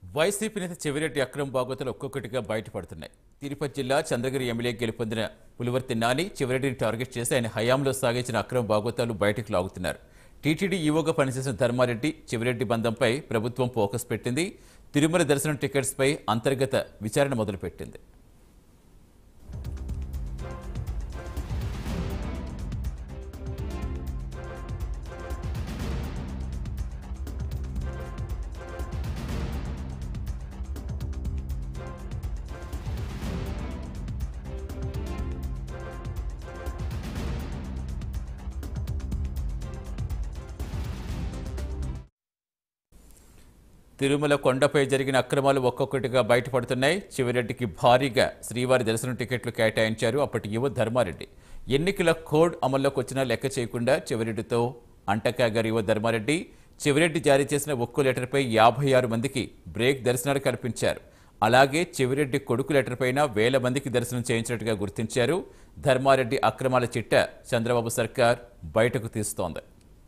YCP నేత చెవిరెడ్డి అక్రమ బాగోతలు ఒక్కొక్కటిగా బయటపడుతున్నాయి తిరుపతి జిల్లా చంద్రగిరి ఎమ్మెల్యే గెలుపొందిన పులివర్తి నాని చెవిరెడ్డిని టార్గెట్ చేసి ఆయన హయాంలో సాగించిన అక్రమ బాగోతాలు బయటకు లాగుతున్నారు టీటీడీ ఈవోగా పనిచేసిన ధర్మారెడ్డి చెవిరెడ్డి బంధంపై ప్రభుత్వం ఫోకస్ పెట్టింది తిరుమల దర్శనం టికెట్స్పై అంతర్గత విచారణ మొదలుపెట్టింది తిరుమల కొండపై జరిగిన అక్రమాలు ఒక్కొక్కటిగా బయటపడుతున్నాయి చివరెడ్డికి భారీగా శ్రీవారి దర్శనం టికెట్లు కేటాయించారు అప్పటి యువ ధర్మారెడ్డి ఎన్నికల కోడ్ అమల్లోకి వచ్చినా లెక్క చేయకుండా చివరెడ్డితో అంటకాగారు యువ ధర్మారెడ్డి చివరెడ్డి జారీ చేసిన ఒక్కో లెటర్పై యాభై ఆరు మందికి బ్రేక్ దర్శనాలు కల్పించారు అలాగే చివరెడ్డి కొడుకు లెటర్ పైన వేల మందికి దర్శనం చేయించినట్టుగా గుర్తించారు ధర్మారెడ్డి అక్రమాల చిట్ట చంద్రబాబు సర్కార్ బయటకు తీస్తోంది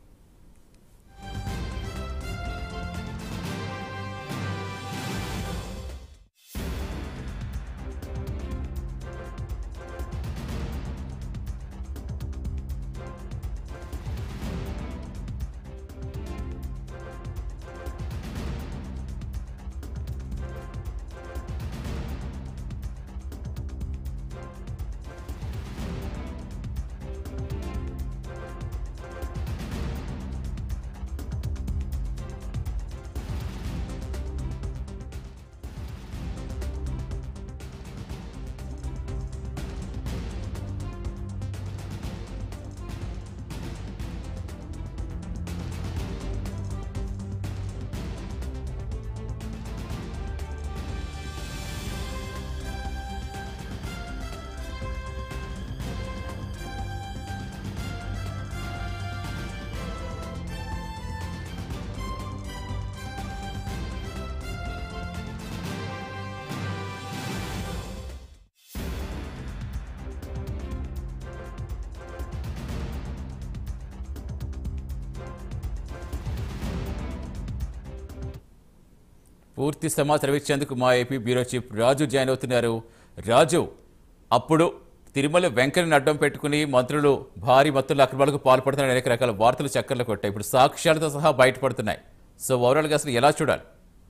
పూర్తి సమాచారం ఇచ్చేందుకు మా AP bureau chief Raju join అవుతున్నారు రాజు అప్పుడు తిరుమల వెంకయ్యని అడ్డం పెట్టుకుని మంత్రులు భారీ మొత్తంలో అక్రమాలకు పాల్పడుతున్న అనేక రకాల వార్తలు చక్కర్లు కొట్టాయి ఇప్పుడు సాక్ష్యాలతో సహా బయటపడుతున్నాయి సో ఓవరాల్గా అసలు ఎలా చూడాలి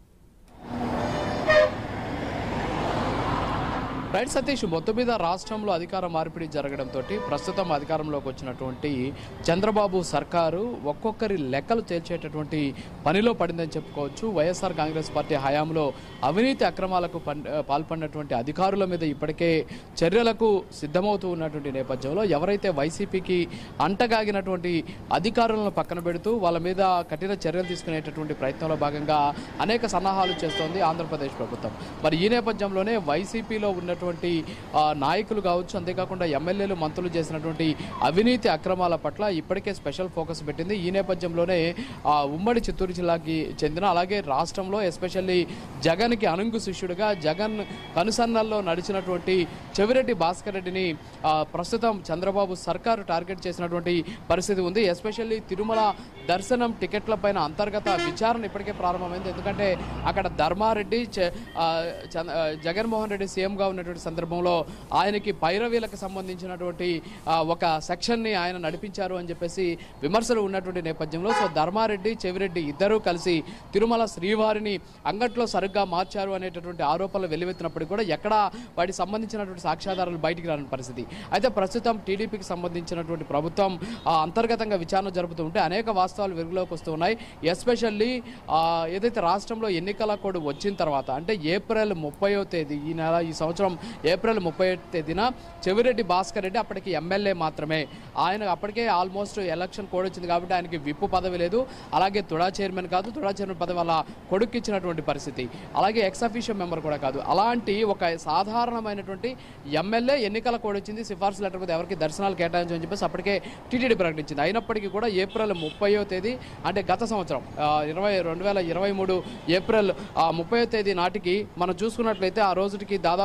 రైట్ సతీష్ మొత్తం మీద రాష్ట్రంలో అధికార మార్పిడి జరగడంతో ప్రస్తుతం అధికారంలోకి వచ్చినటువంటి చంద్రబాబు సర్కారు ఒక్కొక్కరి లెక్కలు తేల్చేటటువంటి పనిలో పడిందని చెప్పుకోవచ్చు వైఎస్ఆర్ కాంగ్రెస్ పార్టీ హయాంలో అవినీతి అక్రమాలకు పన్- పాల్పడినటువంటి అధికారుల మీద ఇప్పటికే చర్యలకు సిద్ధమవుతూ ఉన్నటువంటి నేపథ్యంలో ఎవరైతే వైసీపీకి అంటగాగినటువంటి అధికారులను పక్కన పెడుతూ వాళ్ళ మీద కఠిన చర్యలు తీసుకునేటటువంటి ప్రయత్నంలో భాగంగా అనేక సన్నాహాలు చేస్తోంది ఆంధ్రప్రదేశ్ ప్రభుత్వం మరి ఈ నేపథ్యంలోనే వైసీపీలో ఉన్నటువంటి ఆ, నాయకులు కావచ్చు అంతేకాకుండా ఎమ్మెల్యేలు మంత్రులు చేసినటువంటి అవినీతి అక్రమాల పట్ల ఇప్పటికే స్పెషల్ ఫోకస్ పెట్టింది ఈ నేపథ్యంలోనే ఆ, ఉమ్మడి చిత్తూరు జిల్లాకి చెందిన అలాగే రాష్ట్రంలో ఎస్పెషల్లీ జగన్కి అనుంగు శిష్యుడిగా జగన్ కనుసన్నల్లో నడిచినటువంటి చెవిరెడ్డి భాస్కర్ రెడ్డిని ఆ, ప్రస్తుతం చంద్రబాబు సర్కారు టార్గెట్ చేసినటువంటి పరిస్థితి ఉంది ఎస్పెషల్లీ తిరుమల దర్శనం టికెట్ల పైన అంతర్గత విచారణ ఇప్పటికే ప్రారంభమైంది ఎందుకంటే అక్కడ ధర్మారెడ్డి చ- ఆ, చంద్ర- ఆ, జగన్మోహన్ రెడ్డి సీఎంగా ఉన్నటువంటి సందర్భంలో ఆయనకి పైరవీలకు సంబంధించినటువంటి ఆ, ఒక సెక్షన్ని ఆయన నడిపించారు అని చెప్పేసి విమర్శలు ఉన్నటువంటి నేపథ్యంలో సో ధర్మారెడ్డి చెవిరెడ్డి ఇద్దరూ కలిసి తిరుమల శ్రీవారిని అంగట్లో సరిగ్గా మార్చారు అనేటటువంటి ఆరోపణలు వెల్లువెత్తినప్పటికీ కూడా ఎక్కడా వాటికి సంబంధించినటువంటి సాక్ష్యాధారాలు బయటికి రాని పరిస్థితి అయితే ప్రస్తుతం టీడీపీకి సంబంధించినటువంటి ప్రభుత్వం ఆ, అంతర్గతంగా విచారణ జరుపుతూ ఉంటే అనేక వాస్తవాలు వెలుగులోకి వస్తూ ఉన్నాయి ఎస్పెషల్లీ ఏదైతే రాష్ట్రంలో ఎన్నికల కోడ్ వచ్చిన తర్వాత అంటే ఏప్రిల్ ముప్పయో తేదీ ఈ నెల ఈ సంవత్సరం ఏప్రిల్ ముప్పై తేదీన చెవిరెడ్డి భాస్కర్ రెడ్డి అప్పటికి ఎమ్మెల్యే మాత్రమే ఆయన అప్పటికే ఆల్మోస్ట్ ఎలక్షన్ కోడ్ వచ్చింది కాబట్టి ఆయనకి విప్పు పదవి లేదు అలాగే తుడా చైర్మన్ కాదు తుడా చైర్మన్ పదవి వాళ్ళ కొడుకు ఇచ్చినటువంటి పరిస్థితి అలాగే ఎక్స్ అఫీషియల్ మెంబర్ కూడా కాదు అలాంటి ఒక సాధారణమైనటువంటి ఎమ్మెల్యే ఎన్నికల కోడ్ వచ్చింది సిఫార్సు లెటర్ మీద ఎవరికి దర్శనాలు కేటాయించని చెప్పేసి అప్పటికే టీటీడీ ప్రకటించింది అయినప్పటికీ కూడా ఏప్రిల్ ముప్పయో తేదీ అంటే గత సంవత్సరం ఆ, ఇరవై రెండు వేల ఇరవై మూడు ఏప్రిల్ ముప్పై తేదీ నాటికి మనం చూసుకున్నట్లయితే ఆ రోజుకి దాదాపు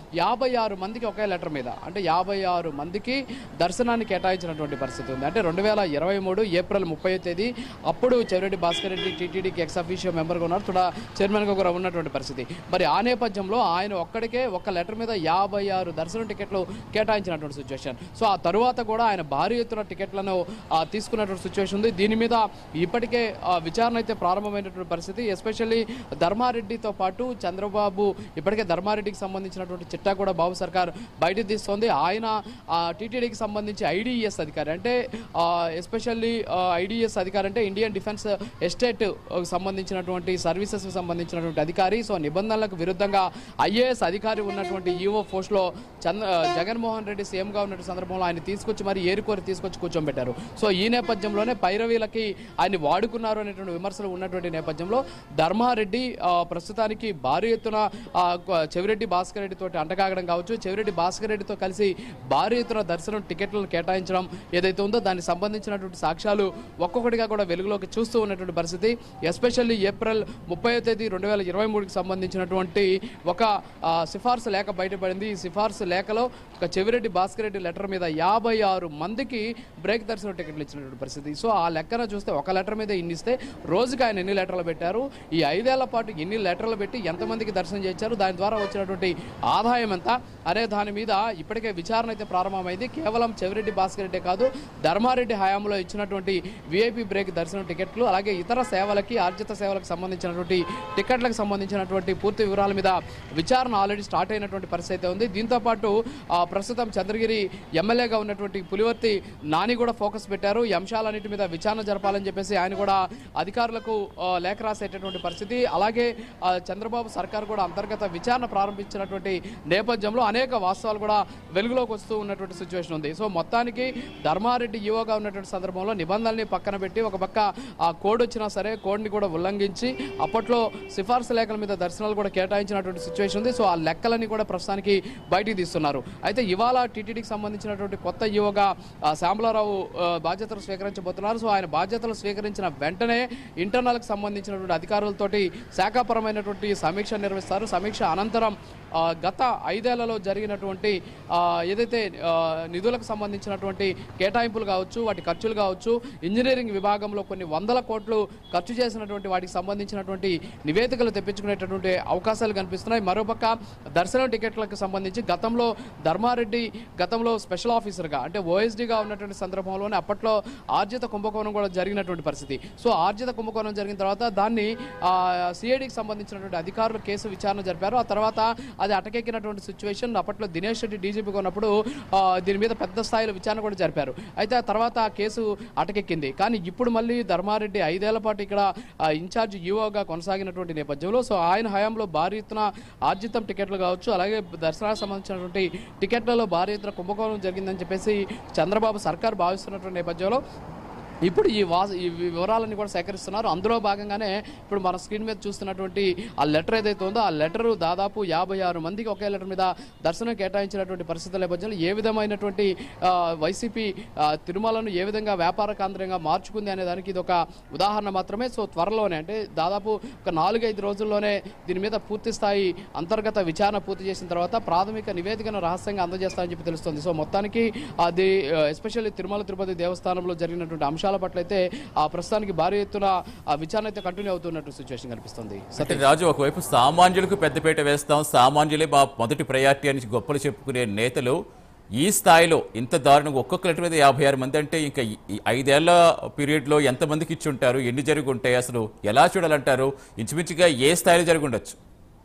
యాభై ఆరు మందికి ఒకే లెటర్ మీద అంటే యాభై ఆరు మందికి దర్శనాన్ని కేటాయించినటువంటి పరిస్థితి ఉంది అంటే రెండు వేల ఇరవై మూడు ఏప్రిల్ ముప్పై తేదీ అప్పుడు చెవిరెడ్డి భాస్కర్ రెడ్డి టీటీడీకి ఎక్స్ అఫీషియో మెంబర్గా ఉన్నారు తుడా చైర్మన్గా కూడా ఉన్నటువంటి పరిస్థితి మరి ఆ నేపథ్యంలో ఆయన ఒక్కడికే ఒక్క లెటర్ మీద యాభై ఆరు దర్శనం టికెట్లు కేటాయించినటువంటి సిచ్యువేషన్ సో ఆ తరువాత కూడా ఆయన భారీ ఎత్తున టికెట్లను ఆ, తీసుకున్నటువంటి సిచ్యువేషన్ ఉంది దీని మీద ఇప్పటికే ఆ, విచారణ అయితే ప్రారంభమైనటువంటి పరిస్థితి ఎస్పెషల్లీ ధర్మారెడ్డితో పాటు చంద్రబాబు ఇప్పటికే ధర్మారెడ్డికి సంబంధించినటువంటి చిట్టా కూడా బాబు సర్కార్ బయటకు తీస్తోంది ఆయన టీటీడీకి సంబంధించి ఐడిఎస్ అధికారి అంటే ఎస్పెషల్లీ ఐడిఎస్ అధికారి అంటే ఇండియన్ డిఫెన్స్ ఎస్టేట్ సంబంధించినటువంటి సర్వీసెస్ సంబంధించినటువంటి అధికారి సో నిబంధనలకు విరుద్ధంగా ఐఏఎస్ అధికారి ఉన్నటువంటి ఈఓ పోస్ట్లో చంద్ర జగన్మోహన్ రెడ్డి సీఎంగా ఉన్నటువంటి సందర్భంలో ఆయన తీసుకొచ్చి మరి ఏరుకోరి తీసుకొచ్చి కూర్చోబెట్టారు సో ఈ నేపథ్యంలోనే పైరవీలకి ఆయన వాడుకున్నారు అనేటువంటి విమర్శలు ఉన్నటువంటి నేపథ్యంలో ధర్మారెడ్డి ఆ, ప్రస్తుతానికి భారీ ఎత్తున ఆ, కొ- చెవిరెడ్డి భాస్కర్ రెడ్డి తోటి అంటకాగడం కావచ్చు చెవిరెడ్డి భాస్కర్ రెడ్డితో కలిసి భారీ ఎత్తున దర్శనం టికెట్లను కేటాయించడం ఏదైతే ఉందో దానికి సంబంధించినటువంటి సాక్ష్యాలు ఒక్కొక్కటిగా కూడా వెలుగులోకి చూస్తూ ఉన్నటువంటి పరిస్థితి ఎస్పెషల్లీ ఏప్రిల్ ముప్పై తేదీ రెండు వేల ఇరవై మూడుకి సంబంధించినటువంటి ఒక ఆ, సిఫార్సు లేఖ బయటపడింది ఈ సిఫార్సు లేఖలో ఒక చెవిరెడ్డి భాస్కర్ రెడ్డి లెటర్ మీద యాభై ఆరు మందికి బ్రేక్ దర్శనం టికెట్లు ఇచ్చినటువంటి పరిస్థితి సో ఆ లెక్కన చూస్తే ఒక లెటర్ మీద ఇన్ని ఇస్తే రోజుకి ఆయన ఎన్ని లెటర్లు పెట్టారు ఈ ఐదేళ్ల పాటు ఎన్ని లెటర్లు పెట్టి ఎంతమందికి దర్శనం చేశారు దాని ద్వారా వచ్చినటువంటి ఆదాయం ఎంత అనే దాని మీద ఇప్పటికే విచారణ అయితే ప్రారంభమైంది కేవలం చెవిరెడ్డి భాస్కర్ రెడ్డి కాదు ధర్మారెడ్డి హయాంలో ఇచ్చినటువంటి విఐపి బ్రేక్ దర్శనం టికెట్లు అలాగే ఇతర సేవలకి ఆర్జిత సేవలకు సంబంధించినటువంటి టికెట్లకు సంబంధించినటువంటి పూర్తి వివరాల మీద విచారణ ఆల్రెడీ స్టార్ట్ అయినటువంటి పరిస్థితి అయితే ఉంది దీంతో పాటు ఆ, ప్రస్తుతం చంద్రగిరి ఎమ్మెల్యేగా ఉన్నటువంటి పులివర్తి నాని కూడా ఫోకస్ పెట్టారు ఈ అంశాలన్నిటి మీద విచారణ జరపాలని చెప్పేసి ఆయన కూడా అధికారులకు ఆ, లేఖ రాసేటటువంటి పరిస్థితి అలాగే ఆ, చంద్రబాబు సర్కార్ కూడా అంతర్గత విచారణ ప్రారంభించినటువంటి నేపథ్యంలో అనేక వాస్తవాలు కూడా వెలుగులోకి వస్తూ ఉన్నటువంటి సిచ్యువేషన్ ఉంది సో మొత్తానికి ధర్మారెడ్డి ఈవోగా ఉన్నటువంటి సందర్భంలో నిబంధనల్ని పక్కన పెట్టి ఒక పక్క ఆ కోడ్ వచ్చినా సరే కోడ్ని కూడా ఉల్లంఘించి అప్పట్లో సిఫార్సు లేఖల మీద దర్శనాలు కూడా కేటాయించినటువంటి సిచ్యువేషన్ ఉంది సో ఆ లెక్కలన్నీ కూడా ప్రస్తుతానికి బయటికి తీస్తున్నారు అయితే ఇవాళ టీటీడీకి సంబంధించినటువంటి కొత్త ఈవోగా ఆ, శ్యామలారావు ఆ, బాధ్యతలు స్వీకరించబోతున్నారు సో ఆయన బాధ్యతలు స్వీకరించిన వెంటనే ఇంటర్నల్కి సంబంధించినటువంటి అధికారులతోటి శాఖాపరమైనటువంటి సమీక్ష నిర్వహిస్తారు సమీక్ష అనంతరం ఆ, గత ఐదేళ్లలో జరిగినటువంటి ఆ, ఏదైతే ఆ, నిధులకు సంబంధించినటువంటి కేటాయింపులు కావచ్చు వాటి ఖర్చులు కావచ్చు ఇంజనీరింగ్ విభాగంలో కొన్ని వందల కోట్లు ఖర్చు చేసినటువంటి వాటికి సంబంధించినటువంటి నివేదికలు తెప్పించుకునేటటువంటి అవకాశాలు కనిపిస్తున్నాయి మరోపక్క దర్శనం టికెట్లకు సంబంధించి గతంలో ధర్మారెడ్డి గతంలో స్పెషల్ ఆఫీసర్గా అంటే ఓఎస్డీగా ఉన్నటువంటి సందర్భంలోనే అప్పట్లో ఆర్జిత కుంభకోణం కూడా జరిగినటువంటి పరిస్థితి సో ఆర్జిత కుంభకోణం జరిగిన తర్వాత దాన్ని సిఐడికి సంబంధించినటువంటి అధికారులు కేసు విచారణ జరిపారు ఆ తర్వాత అది అటకెక్కినటువంటి సిచ్యువేషన్ అప్పట్లో దినేష్ రెడ్డి డీజీపీగా ఉన్నప్పుడు ఆ, దీని మీద పెద్ద స్థాయిలో విచారణ కూడా జరిపారు అయితే ఆ తర్వాత ఆ కేసు అటకెక్కింది కానీ ఇప్పుడు మళ్ళీ ధర్మారెడ్డి ఐదేళ్ల పాటు ఇక్కడ ఆ, ఇన్ఛార్జ్ యువగా కొనసాగినటువంటి నేపథ్యంలో సో ఆయన హయాంలో భారీ ఎత్తున ఆర్జితం టికెట్లు కావచ్చు అలాగే దర్శనానికి సంబంధించినటువంటి టికెట్లలో భారీ ఎత్తున కుంభకోణం జరిగిందని చెప్పేసి చంద్రబాబు సర్కార్ భావిస్తున్నటువంటి నేపథ్యంలో ఇప్పుడు ఈ వా ఈ వివరాలన్నీ కూడా సేకరిస్తున్నారు అందులో భాగంగానే ఇప్పుడు మన స్క్రీన్ మీద చూస్తున్నటువంటి ఆ లెటర్ ఏదైతే ఉందో ఆ లెటర్ దాదాపు యాభై ఆరు మందికి ఒకే లెటర్ మీద దర్శనం కేటాయించినటువంటి పరిస్థితుల నేపథ్యంలో ఏ విధమైనటువంటి ఆ, వైసీపీ ఆ, తిరుమలను ఏ విధంగా వ్యాపార కేంద్రంగా మార్చుకుంది అనే దానికి ఇది ఒక ఉదాహరణ మాత్రమే సో త్వరలోనే అంటే దాదాపు ఒక నాలుగైదు రోజుల్లోనే దీని మీద పూర్తి స్థాయి అంతర్గత విచారణ పూర్తి చేసిన తర్వాత ప్రాథమిక నివేదికను రహస్యంగా అందజేస్తామని చెప్పి తెలుస్తుంది సో మొత్తానికి అది ఎస్పెషల్లీ తిరుమల తిరుపతి దేవస్థానంలో జరిగినటువంటి అంశాల పట్ల అయితే ఆ ప్రస్తుతానికి భారీ ఎత్తున ఆ విచారణ అయితే కంటిన్యూ అవుతున్నట్టు సిచ్యువేషన్ కనిపిస్తుంది అంటే రాజు ఒకవైపు సామాన్యులకు పెద్దపీట వేస్తాం సామాన్యులే మా మొదటి ప్రయారిటీ అని గొప్పలు చెప్పుకునే నేతలు ఈ స్థాయిలో ఇంత దారుణంగా ఒక్కొక్క లెటర్ మీద యాభై ఆరు మంది అంటే ఇంకా ఈ- ఈ ఐదేళ్ల పీరియడ్లో ఎంతమందికి ఇచ్చి ఉంటారు ఎన్ని జరిగి ఉంటాయి అసలు ఎలా చూడాలంటారు ఇంచుమించుగా ఏ స్థాయిలో జరిగి ఉండొచ్చు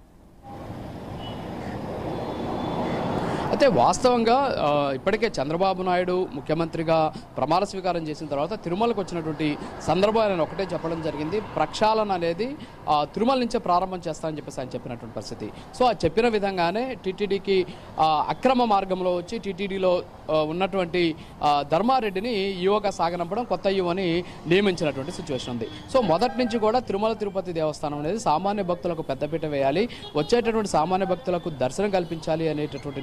అయితే వాస్తవంగా ఆ, ఇప్పటికే చంద్రబాబు నాయుడు ముఖ్యమంత్రిగా ప్రమాణ స్వీకారం చేసిన తర్వాత తిరుమలకు వచ్చినటువంటి సందర్భం ఆయన ఒకటే చెప్పడం జరిగింది ప్రక్షాళన అనేది ఆ, తిరుమల నుంచే ప్రారంభం చేస్తామని చెప్పేసి ఆయన చెప్పినటువంటి పరిస్థితి సో ఆ చెప్పిన విధంగానే టీటీడీకి అక్రమ మార్గంలో వచ్చి టీటీడీలో ఉన్నటువంటి ఆ, ధర్మారెడ్డిని యువగా సాగనంపడం కొత్త యువని నియమించినటువంటి సిచ్యువేషన్ ఉంది సో మొదటి నుంచి కూడా తిరుమల తిరుపతి దేవస్థానం అనేది సామాన్య భక్తులకు పెద్దపీట వేయాలి వచ్చేటటువంటి సామాన్య భక్తులకు దర్శనం కల్పించాలి అనేటటువంటి నిబంధనల్ని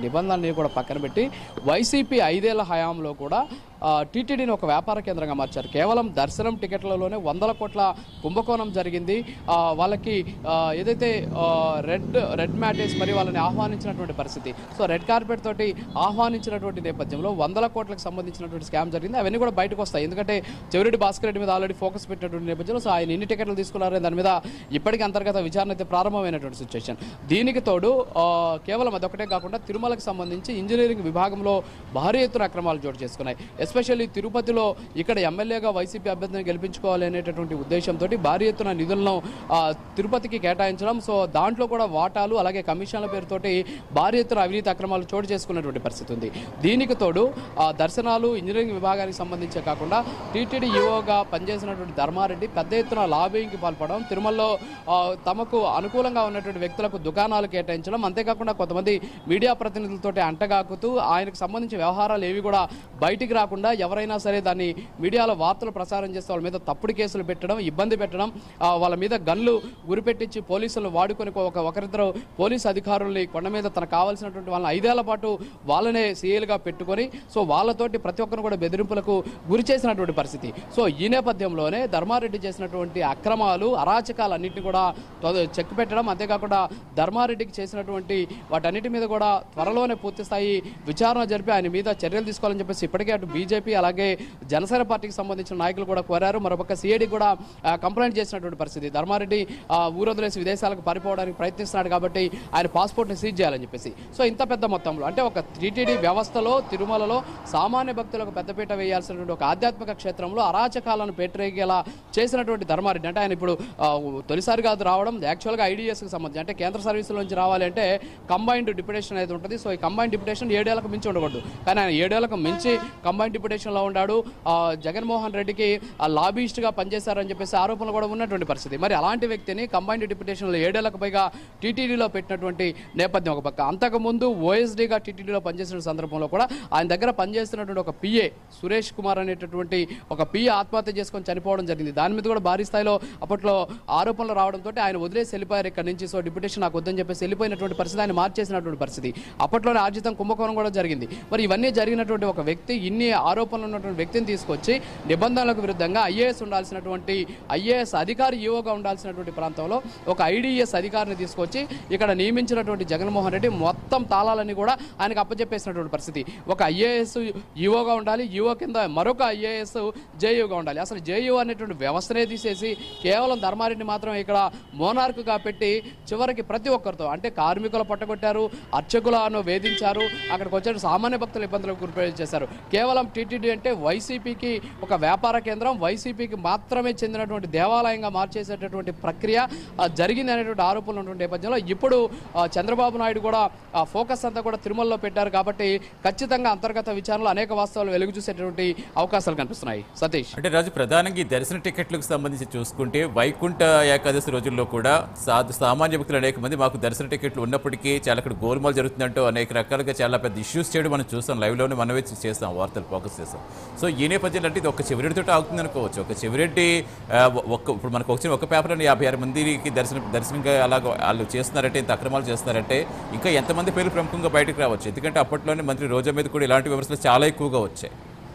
విషయాలన్నీ కూడా పక్కన పెట్టి వైసీపీ ఐదేళ్ల హయాంలో కూడా టీటీడీని ఒక వ్యాపార కేంద్రంగా మార్చారు కేవలం దర్శనం టికెట్లలోనే వందల కోట్ల కుంభకోణం జరిగింది ఆ, వాళ్ళకి ఆ, ఏదైతే ఆ, రెడ్ రెడ్ మ్యాటేజ్ మరి వాళ్ళని ఆహ్వానించినటువంటి పరిస్థితి సో రెడ్ కార్పెట్ తోటి ఆహ్వానించినటువంటి నేపథ్యంలో వందల కోట్లకు సంబంధించినటువంటి స్కామ్ జరిగింది అవన్నీ కూడా బయటకు వస్తాయి ఎందుకంటే చెవిరెడ్డి భాస్కర్ రెడ్డి మీద ఆల్రెడీ ఫోకస్ పెట్టినటువంటి నేపథ్యంలో సో ఆయన ఎన్ని టికెట్లు తీసుకున్నారనే దాని మీద ఇప్పటికీ అంతర్గత విచారణ అయితే ప్రారంభమైనటువంటి సిచ్యువేషన్ దీనికి తోడు ఆ, కేవలం అదొకటే కాకుండా తిరుమలకు సంబంధించి ఇంజనీరింగ్ విభాగంలో భారీ ఎత్తున అక్రమాలు చోటు చేసుకున్నాయి ఎస్పెషల్లీ తిరుపతిలో ఇక్కడ ఎమ్మెల్యేగా వైసీపీ అభ్యర్థిని గెలిపించుకోవాలి అనేటటువంటి ఉద్దేశంతో భారీ ఎత్తున నిధులను ఆ, తిరుపతికి కేటాయించడం సో దాంట్లో కూడా వాటాలు అలాగే కమిషన్ల పేరుతోటి భారీ ఎత్తున అవినీతి అక్రమాలు చోటు చేసుకున్నటువంటి పరిస్థితి ఉంది దీనికి తోడు ఆ, దర్శనాలు ఇంజనీరింగ్ విభాగానికి సంబంధించే కాకుండా టీటీడీ ఈఓగా పనిచేసినటువంటి ధర్మారెడ్డి పెద్ద ఎత్తున లాబింగ్కి పాల్పడడం తిరుమలలో ఆ, తమకు అనుకూలంగా ఉన్నటువంటి వ్యక్తులకు దుకాణాలు కేటాయించడం అంతేకాకుండా కొంతమంది మీడియా ప్రతినిధులతోటి అంటగాకుతూ ఆయనకు సంబంధించిన వ్యవహారాలు ఏవి కూడా బయటికి రాకుండా ఎవరైనా సరే దాన్ని మీడియాలో వార్తలు ప్రసారం చేస్తే వాళ్ళ మీద తప్పుడు కేసులు పెట్టడం ఇబ్బంది పెట్టడం ఆ, వాళ్ళ మీద గన్లు గురిపెట్టించి పోలీసులు వాడుకొని ఒక ఒకరిద్దరు పోలీసు అధికారుల్ని కొండ మీద తనకు కావాల్సినటువంటి వాళ్ళని ఐదేళ్ల పాటు వాళ్ళనే సీఎల్గా పెట్టుకొని సో వాళ్ళతోటి ప్రతి ఒక్కరు కూడా బెదిరింపులకు గురి చేసినటువంటి పరిస్థితి సో ఈ నేపథ్యంలోనే ధర్మారెడ్డి చేసినటువంటి అక్రమాలు అరాచకాలన్నింటినీ కూడా తొద- చెక్ పెట్టడం అంతేకాకుండా ధర్మారెడ్డికి చేసినటువంటి వాటన్నిటి మీద కూడా త్వరలోనే పూర్తి స్థాయి విచారణ జరిపి ఆయన మీద చర్యలు తీసుకోవాలని చెప్పేసి ఇప్పటికే అటు బీజేపీ అలాగే జనసేన పార్టీకి సంబంధించిన నాయకులు కూడా కోరారు మరొక సిఐడి కూడా ఆ, కంప్లైంట్ చేసినటువంటి పరిస్థితి ధర్మారెడ్డి ఆ, ఊరొదిలేసి విదేశాలకు పారిపోవడానికి ప్రయత్నిస్తున్నాడు కాబట్టి ఆయన పాస్పోర్ట్ని సీజ్ చేయాలని చెప్పేసి సో ఇంత పెద్ద మొత్తంలో అంటే ఒక టీటీడీ వ్యవస్థలో తిరుమలలో సామాన్య భక్తులకు పెద్దపీట వేయాల్సినటువంటి ఒక ఆధ్యాత్మిక క్షేత్రంలో అరాచకాలను పెట్టరేగేలా చేసినటువంటి ధర్మారెడ్డి అంటే ఆయన ఇప్పుడు ఆ, తొలిసారిగా అది రావడం యాక్చువల్గా ఐడిఎస్కి సంబంధించి అంటే కేంద్ర సర్వీసుల నుంచి రావాలి అంటే కంబైన్డ్ డిప్యుటేషన్ అనేది ఉంటుంది సో ఈ కంబైన్డ్ డిప్యుటేషన్ ఏడేళ్లకు మించి ఉండకూడదు కానీ ఆయన ఏడేళ్లకు మించి కంబైన్డ్ డిప్యుటేషన్లో ఉన్నాడు ఆ, జగన్మోహన్ రెడ్డికి ఆ లాబీయిస్ట్గా పనిచేశారని చెప్పేసి ఆరోపణలు కూడా ఉన్నటువంటి పరిస్థితి మరి అలాంటి వ్యక్తిని కంబైన్డ్ డిప్యుటేషన్లో ఏడేళ్లకు పైగా టీటీడీలో పెట్టినటువంటి నేపథ్యం ఒక పక్క అంతకుముందు ఓఎస్డీగా టీటీడీలో పనిచేసిన సందర్భంలో కూడా ఆయన దగ్గర పనిచేస్తున్నటువంటి ఒక పిఏ సురేష్ కుమార్ అనేటటువంటి ఒక పిఏ ఆత్మహత్య చేసుకొని చనిపోవడం జరిగింది దాని మీద కూడా భారీ స్థాయిలో అప్పట్లో ఆరోపణలు రావడంతో ఆయన వదిలేసి వెళ్ళిపోయారు ఇక్కడ నుంచి సో డిప్యుటేషన్ నాకు వద్దని చెప్పేసి వెళ్ళిపోయినటువంటి పరిస్థితి ఆయన మార్చేసినటువంటి పరిస్థితి అప్పట్లోనే ఆర్జితం కుంభకోణం కూడా జరిగింది మరి ఇవన్నీ జరిగినటువంటి ఒక వ్యక్తి ఇన్ని ఆరోపణలు ఉన్నటువంటి వ్యక్తిని తీసుకొచ్చి నిబంధనలకు విరుద్ధంగా ఐఏఎస్ ఉండాల్సినటువంటి ఐఏఎస్ అధికారి ఈఓగా ఉండాల్సినటువంటి ప్రాంతంలో ఒక ఐడిఎస్ అధికారిని తీసుకొచ్చి ఇక్కడ నియమించినటువంటి జగన్మోహన్ రెడ్డి మొత్తం తాళాలన్నీ కూడా ఆయనకు అప్పచెప్పేసినటువంటి పరిస్థితి ఒక ఐఏఎస్ ఈఓగా ఉండాలి ఈఓ కింద మరొక ఐఏఎస్ జేయూగా ఉండాలి అసలు జేయూ అనేటువంటి వ్యవస్థనే తీసేసి కేవలం ధర్మారెడ్డి మాత్రం ఇక్కడ మోనార్క్గా పెట్టి చివరికి ప్రతి ఒక్కరితో అంటే కార్మికులు పట్టగొట్టారు అర్చకులను వేధించారు అక్కడికి వచ్చే సామాన్య భక్తుల ఇబ్బందులకు గురి చేశారు కేవలం టీటీడీ అంటే వైసీపీకి ఒక వ్యాపార కేంద్రం వైసీపీకి మాత్రమే చెందినటువంటి దేవాలయంగా మార్చేసేటటువంటి ప్రక్రియ ఆ, జరిగింది అనేటువంటి ఆరోపణలు ఉన్నటువంటి నేపథ్యంలో ఇప్పుడు ఆ, చంద్రబాబు నాయుడు కూడా ఆ ఫోకస్ అంతా కూడా తిరుమలలో పెట్టారు కాబట్టి ఖచ్చితంగా అంతర్గత విచారణలో అనేక వాస్తవాలు వెలుగు చూసేటటువంటి అవకాశాలు కనిపిస్తున్నాయి సతీష్ అంటే రాజు ప్రధానంగా ఈ దర్శన టికెట్లకు సంబంధించి చూసుకుంటే వైకుంఠ ఏకాదశి రోజుల్లో కూడా సా సామాన్య భక్తులు అనేక మంది మాకు దర్శన టికెట్లు ఉన్నప్పటికీ చాలా అక్కడ గోల్మాల్ జరుగుతుందంటూ అనేక రకాలుగా చాలా పెద్ద ఇష్యూస్ చేయడం మనం చూస్తాం లైవ్లోనే మనమే చేస్తాం వార్తలు ఫోకస్ చేస్తాం సో ఈ నేపథ్యంలో అంటే ఇది ఒక చెవిరెడ్డితో ఆగుతుంది అనుకోవచ్చు ఒక చెవిరెడ్డి ఆ, ఒక్క ఇప్పుడు మనకు వచ్చిన ఒక పేపర్లో యాభై ఆరు మందికి దర్శనం దర్శనంగా అలాగ వాళ్ళు చేస్తున్నారంటే ఇంత అక్రమాలు చేస్తున్నారంటే ఇంకా ఎంతమంది పేర్లు ప్రముఖంగా బయటకు రావచ్చు ఎందుకంటే అప్పట్లోనే మంత్రి రోజా మీద కూడా ఇలాంటి విమర్శలు చాలా ఎక్కువగా వచ్చాయి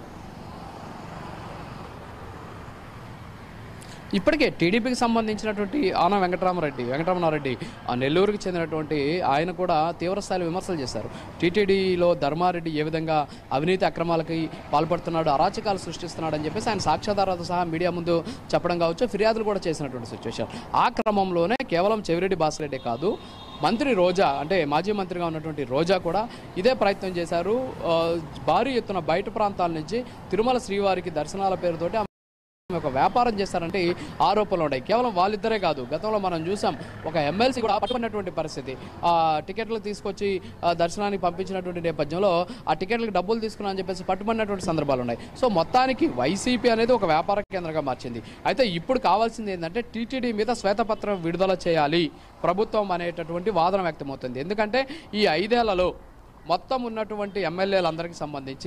ఇప్పటికే టీడీపీకి సంబంధించినటువంటి ఆన వెంకటరామరెడ్డి వెంకటరమణారెడ్డి ఆ నెల్లూరుకి చెందినటువంటి ఆయన కూడా తీవ్రస్థాయిలో విమర్శలు చేశారు టీటీడీలో ధర్మారెడ్డి ఏ విధంగా అవినీతి అక్రమాలకి పాల్పడుతున్నాడు అరాచకాలు సృష్టిస్తున్నాడు అని చెప్పేసి ఆయన సాక్ష్యాధారాలతో సహా మీడియా ముందు చెప్పడం కావచ్చు ఫిర్యాదులు కూడా చేసినటువంటి సిచ్యువేషన్ ఆ క్రమంలోనే కేవలం చెవిరెడ్డి బాసిరెడ్డి కాదు మంత్రి రోజా అంటే మాజీ మంత్రిగా ఉన్నటువంటి రోజా కూడా ఇదే ప్రయత్నం చేశారు ఆ, భారీ ఎత్తున బయట ప్రాంతాల నుంచి తిరుమల శ్రీవారికి దర్శనాల పేరుతోటి ఆమె ఒక వ్యాపారం చేస్తారంటే ఆరోపణలు ఉన్నాయి కేవలం వాళ్ళిద్దరే కాదు గతంలో మనం చూసాం ఒక ఎమ్మెల్సీ కూడా పట్టుకున్నటువంటి పరిస్థితి ఆ టికెట్లు తీసుకొచ్చి ఆ, దర్శనానికి పంపించినటువంటి నేపథ్యంలో ఆ టికెట్లకు డబ్బులు తీసుకున్నా అని చెప్పేసి పట్టుబడినటువంటి సందర్భాలు ఉన్నాయి సో మొత్తానికి వైసీపీ అనేది ఒక వ్యాపార కేంద్రంగా మార్చింది అయితే ఇప్పుడు కావాల్సింది ఏంటంటే టీటీడీ మీద శ్వేతపత్రం విడుదల చేయాలి ప్రభుత్వం అనేటటువంటి వాదన వ్యక్తమవుతుంది ఎందుకంటే ఈ ఐదేళ్లలో మొత్తం ఉన్నటువంటి ఎమ్మెల్యేలందరికీ సంబంధించి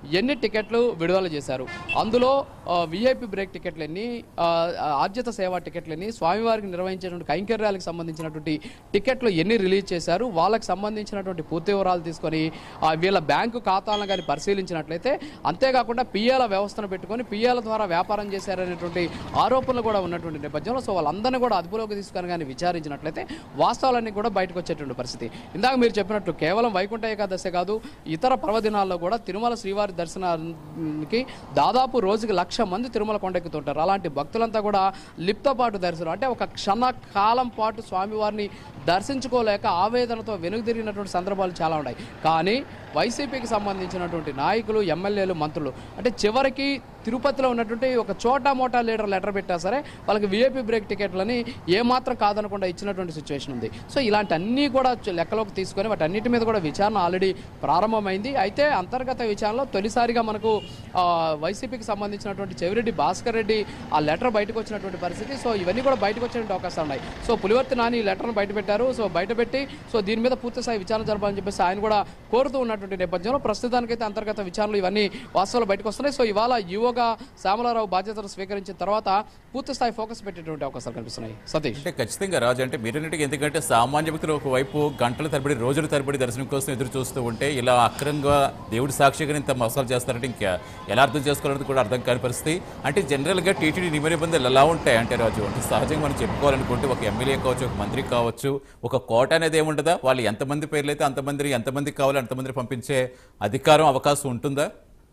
ఎన్ని టికెట్లు విడుదల చేశారు అందులో విఐపి బ్రేక్ టికెట్లు ఎన్ని ఆ, ఆర్జిత సేవా టికెట్లు ఎన్ని స్వామివారికి నిర్వహించేటువంటి కైంకర్యాలకు సంబంధించినటువంటి టికెట్లు ఎన్ని రిలీజ్ చేశారు వాళ్ళకి సంబంధించినటువంటి పూర్తి వివరాలు తీసుకొని ఆ, వీళ్ళ బ్యాంకు ఖాతాలను కానీ పరిశీలించినట్లయితే అంతేకాకుండా పిఏల వ్యవస్థను పెట్టుకొని పిఏల ద్వారా వ్యాపారం చేశారనేటువంటి ఆరోపణలు కూడా ఉన్నటువంటి నేపథ్యంలో సో వాళ్ళందరినీ కూడా అదుపులోకి తీసుకొని కానీ విచారించినట్లయితే వాస్తవాలన్నీ కూడా బయటకు వచ్చేటువంటి పరిస్థితి ఇందాక మీరు చెప్పినట్లు కేవలం వైకుంఠ ఏకాదశి కాదు ఇతర పర్వదినాల్లో కూడా తిరుమల శ్రీవారి దర్శనానికి దాదాపు రోజుకి లక్ష మంది తిరుమల కొండెక్కుతుంటారు అలాంటి భక్తులంతా కూడా లిప్తపాటు దర్శనం అంటే ఒక క్షణ కాలం పాటు స్వామివారిని దర్శించుకోలేక ఆవేదనతో వెనుదిరిగినటువంటి సందర్భాలు చాలా ఉన్నాయి కానీ వైసీపీకి సంబంధించినటువంటి నాయకులు ఎమ్మెల్యేలు మంత్రులు అంటే చివరికి తిరుపతిలో ఉన్నటువంటి ఒక చోటా మోటా లీడర్ లెటర్ పెట్టా సరే వాళ్ళకి విఐపి బ్రేక్ టికెట్లని ఏమాత్రం కాదనకుండా ఇచ్చినటువంటి సిచ్యువేషన్ ఉంది సో ఇలాంటి అన్నీ కూడా చ- లెక్కలోకి తీసుకొని వాటన్నిటి మీద కూడా విచారణ ఆల్రెడీ ప్రారంభమైంది అయితే అంతర్గత విచారణలో తొలిసారిగా మనకు ఆ, వైసీపీకి సంబంధించినటువంటి చెవిరెడ్డి భాస్కర్ రెడ్డి ఆ లెటర్ బయటకు వచ్చినటువంటి పరిస్థితి సో ఇవన్నీ కూడా బయటకు వచ్చేటువంటి అవకాశాలు ఉన్నాయి సో పులివర్తి నాని ఈ లెటర్ను బయట పెట్టారు సో బయట పెట్టి సో దీని మీద పూర్తి స్థాయి విచారణ జరపాలని చెప్పేసి ఆయన కూడా కోరుతూ ఉన్నటువంటి నేపథ్యంలో ప్రస్తుతానికైతే అంతర్గత విచారణలు ఇవన్నీ వాస్తవాలు బయటకు వస్తున్నాయి సో ఇవాళ యువగా శ్యామలారావు బాధ్యతలు స్వీకరించిన తర్వాత పూర్తి స్థాయి ఫోకస్ పెట్టేటువంటి అవకాశాలు కనిపిస్తున్నాయి సతీష్ అంటే ఖచ్చితంగా రాజు అంటే మీరన్నిటికీ ఎందుకంటే సామాన్య వ్యక్తులు ఒకవైపు గంటల తరబడి రోజుల తరబడి దర్శనం కోసం ఎదురు చూస్తూ ఉంటే ఇలా అక్రంగా దేవుడి సాక్షిగా ఇంత మోసాలు చేస్తారంటే ఇంకా ఎలా అర్థం చేసుకోవాలనేది కూడా అర్థం కాని పరిస్థితి అంటే జనరల్గా టీటీడీ నియమ నిబంధనలు ఎలా ఉంటాయి అంటే రాజు అంటే సహజంగా మనం చెప్పుకోవాలనుకుంటే ఒక ఎమ్మెల్యే కావచ్చు ఒక మంత్రి కావచ్చు ఒక కోట అనేది ఏముంటుందా వాళ్ళు ఎంతమంది పేర్లు అయితే అంతమంది ఎంతమందికి కావాలో అంతమందిని పంపించే అధికారం అవకాశం ఉంటుందా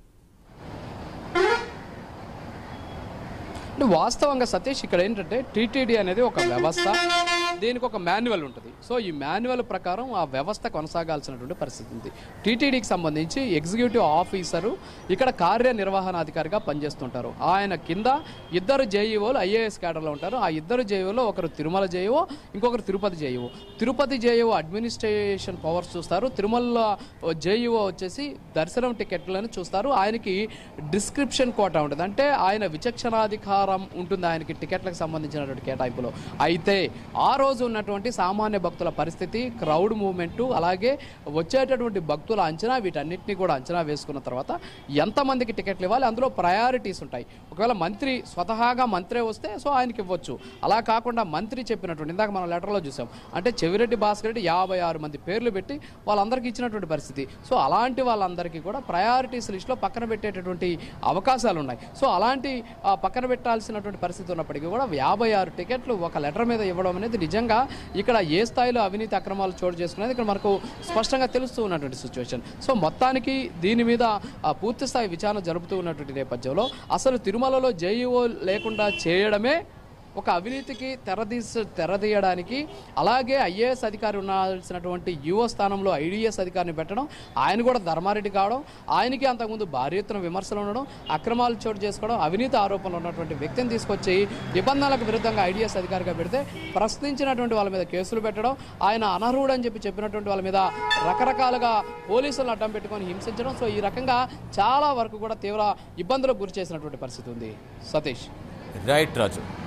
అంటే వాస్తవంగా సతీష్ ఇక్కడ ఏంటంటే టీటీడీ అనేది ఒక వ్యవస్థ దీనికి ఒక మాన్యువల్ ఉంటుంది సో ఈ మాన్యువల్ ప్రకారం ఆ వ్యవస్థ కొనసాగాల్సినటువంటి పరిస్థితి ఉంది టీటీడీకి సంబంధించి ఎగ్జిక్యూటివ్ ఆఫీసరు ఇక్కడ కార్యనిర్వహణాధికారిగా పనిచేస్తుంటారు ఆయన కింద ఇద్దరు జేఈఓలు ఐఏఎస్ క్యాడర్లో ఉంటారు ఆ ఇద్దరు జేఈఓలో ఒకరు తిరుమల జేఈఓ ఇంకొకరు Tirupati JEO Tirupati JEO administration powers చూస్తారు తిరుమల జేఈఓ వచ్చేసి దర్శనం టికెట్లను చూస్తారు ఆయనకి డిస్క్రిప్షన్ కోటా ఉంటుంది అంటే ఆయన విచక్షణాధికారం ఉంటుంది ఆయనకి టికెట్లకు సంబంధించినటువంటి కేటాయింపులో అయితే ఆ రోజు ఉన్నటువంటి సామాన్య భక్తుల పరిస్థితి క్రౌడ్ మూవ్మెంట్ అలాగే వచ్చేటటువంటి భక్తుల అంచనా వీటన్నిటిని కూడా అంచనా వేసుకున్న తర్వాత ఎంతమందికి టికెట్లు ఇవ్వాలి అందులో ప్రయారిటీస్ ఉంటాయి ఒకవేళ మంత్రి స్వతహాగా మంత్రే వస్తే సో ఆయనకి ఇవ్వచ్చు అలా కాకుండా మంత్రి చెప్పినటువంటి ఇందాక మనం లెటర్లో చూసాం అంటే చెవిరెడ్డి భాస్కర్ రెడ్డి యాభై ఆరు మంది పేర్లు పెట్టి వాళ్ళందరికీ ఇచ్చినటువంటి పరిస్థితి సో అలాంటి వాళ్ళందరికీ కూడా ప్రయారిటీస్ లిస్ట్లో పక్కన పెట్టేటటువంటి అవకాశాలు ఉన్నాయి సో అలాంటి ఆ, పక్కన పెట్టాల్సినటువంటి పరిస్థితి ఉన్నప్పటికీ కూడా యాభై ఆరు టికెట్లు ఒక లెటర్ మీద ఇవ్వడం అనేది నిజంగా ఇక్కడ ఏ స్థాయిలో అవినీతి అక్రమాలు చోటు చేసుకునేది ఇక్కడ మనకు స్పష్టంగా తెలుస్తూ ఉన్నటువంటి సిచ్యువేషన్ సో మొత్తానికి దీని మీద ఆ, పూర్తి స్థాయి విచారణ జరుపుతూ ఉన్నటువంటి నేపథ్యంలో అసలు తిరుమలలో జేఈఓ లేకుండా చేయడమే ఒక అవినీతికి తెరదీస తెరదీయడానికి అలాగే ఐఏఎస్ అధికారి ఉండాల్సినటువంటి యువ స్థానంలో ఐడిఎస్ అధికారిని పెట్టడం ఆయన కూడా ధర్మారెడ్డి కావడం ఆయనకి అంతకుముందు భారీ ఎత్తున విమర్శలు ఉండడం అక్రమాలు చోటు చేసుకోవడం అవినీతి ఆరోపణలు ఉన్నటువంటి వ్యక్తిని తీసుకొచ్చి నిబంధనలకు విరుద్ధంగా ఐడిఎస్ అధికారిగా పెడితే ప్రశ్నించినటువంటి వాళ్ళ మీద కేసులు పెట్టడం ఆయన అనర్హుడు అని చెప్పి చెప్పినటువంటి వాళ్ళ మీద రకరకాలుగా పోలీసులను అడ్డం పెట్టుకొని హింసించడం సో ఈ రకంగా చాలా వరకు కూడా తీవ్ర ఇబ్బందులకు గురి చేసినటువంటి పరిస్థితి ఉంది సతీష్ రైట్ రాజు